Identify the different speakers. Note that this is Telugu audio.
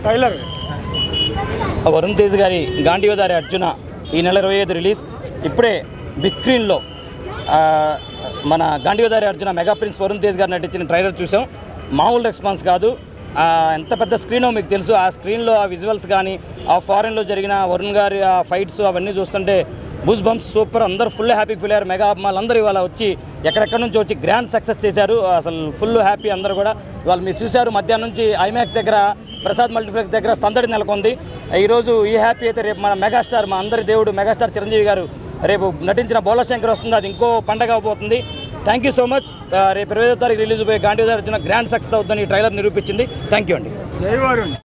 Speaker 1: టైలర్
Speaker 2: వరుణ్ తేజ్ గారి గాంధీవదారి అర్జున ఈ నెల ఇరవై ఐదు రిలీజ్ ఇప్పుడే బిగ్ స్క్రీన్లో ఆ, మన గాంధీవదారి అర్జున మెగా ప్రిన్స్ వరుణ్ తేజ్ గారు నటించిన ట్రైలర్ చూసాం మామూలు రెస్పాన్స్ కాదు ఆ, ఎంత పెద్ద స్క్రీనో మీకు తెలుసు ఆ స్క్రీన్లో ఆ విజువల్స్ కానీ ఆ ఫారెన్లో జరిగిన వరుణ్ గారి ఆ ఫైట్స్ అవన్నీ చూస్తుంటే బూస్ బంప్స్ సూపర్ అందరూ ఫుల్ హ్యాపీ ఫీల్ అయ్యారు మెగా అభిమానులు ఇవాళ వచ్చి ఎక్కడెక్కడ నుంచి వచ్చి గ్రాండ్ సక్సెస్ చేశారు అసలు ఫుల్ హ్యాపీ అందరూ కూడా వాళ్ళు మీరు చూశారు మధ్యాహ్నం నుంచి ఐమాక్స్ దగ్గర ప్రసాద్ మల్టీప్లెక్స్ దగ్గర సందడి నెలకొంది ఈరోజు ఈ హ్యాపీ అయితే రేపు మన మెగాస్టార్ మా అందరి దేవుడు మెగాస్టార్ చిరంజీవి గారు రేపు నటించిన బోలశంకర్ వస్తుంది అది ఇంకో పండగ అవబోతుంది థ్యాంక్ యూ సో మచ్ రేపు ఇరవై తారీఖు రిలీజ్ పోయే గాంధీ వచ్చిన గ్రాండ్ సక్సెస్ అవుతుందని ఈ ట్రైలర్ నిరూపించింది థ్యాంక్ యూ అండి
Speaker 1: జై వరుణ్